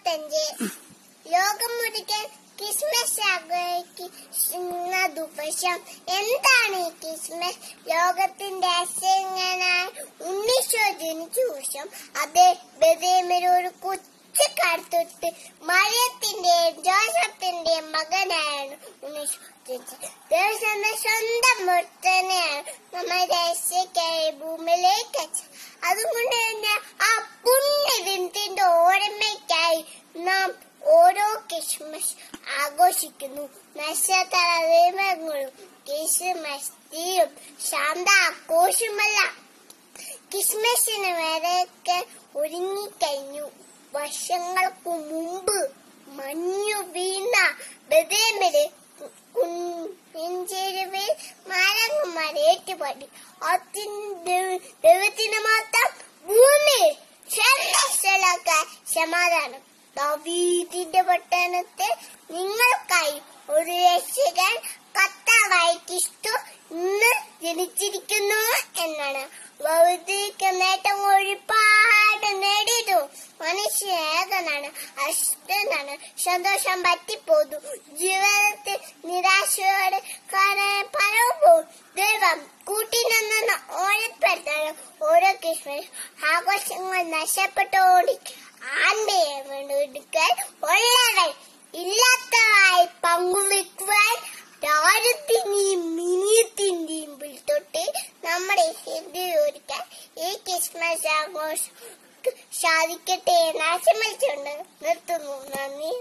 ഇരുപത്തഞ്ച് ലോകം മുഴുവൻ ക്രിസ്മസ് ആഘോഷിക്കുന്ന ദിവസം എന്താണ് ഈ ക്രിസ്മസ് ലോകത്തിന്റെ അസങ്ങനായ ഉണ്ണീശോ ജനിച്ച ദിവസം അത് ബദേമരൊരു കൊച്ചു കടുത്തൊട്ട് മറിയത്തിന്റെയും ജോസഫിന്റെയും മകനായാണ് ഉണ്ണീശോ ജനിച്ചത് ദേവസ്വന്റെ സ്വന്തം മുത്തനെയാണ് നമ്മൾ രക്ഷയ്ക്കായി ഭൂമിയിലേക്ക് അയച്ചത് അതുകൊണ്ട് തന്നെ ആ പുണ്യദിനത്തിന്റെ ഓർമ്മയ്ക്കായി നാം ഓരോ ക്രിസ്മസ് ആഘോഷിക്കുന്നു നക്ഷത്ര ദൈവങ്ങളും ക്രിസ്മസ് തീയും ശാന്ത ആഘോഷമല്ല ക്രിസ്മസിന് വരെയൊക്കെ ഒരുങ്ങിക്കഴിഞ്ഞു വർഷങ്ങൾക്ക് മുമ്പ് മഞ്ഞു വീണ ബദേമില് കുഞ്ചേരുവിൽ മരങ്ങന്മാർ ഏറ്റുപാടി അതിന്റെ ദൈവത്തിന് മാത്രം ഭൂമി സന്ദേശലാക്കാൻ സമാധാനം ദാവീദിന്റെ പട്ടണത്തിൽ നിങ്ങൾക്കായി ഒരു രക്ഷകൻ കത്താവായി ക്രിസ്തു ഇന്ന് ജനിച്ചിരിക്കുന്നു എന്നാണ് ഭൗതിക നേട്ടം ഒരുപാട് നേടിയതു മനുഷ്യ ഏകനാണ് അഷ്ടനാണ് സന്തോഷം പറ്റിപ്പോന്നു ജീവിതത്തിൽ നിരാശയോടെ കാണാൻ പലവും ദൈവം കൂട്ടിനിന്ന് ഓരപ്പെടുത്താണ് ഓരോ ക്രിസ്മസ് ആഘോഷങ്ങൾ നഷ്ടപ്പെട്ടോടി ആൻമയെ വീണ്ടെടുക്കാൻ ഉള്ളവൻ ഇല്ലാത്തതായി പങ്കുവെക്കുവാൻ ദാരിദ്ര്യത്തിന്റെയും മിനിയത്തിന്റെയും തൊട്ട് നമ്മുടെ ഹിന്ദു ഒരുക്കാൻ ഈ ക്രിസ്മസ് ആഘോഷം സാധിക്കട്ടെ എന്ന് ആശംസിച്ചുകൊണ്ട് നിർത്തുന്നു നന്ദി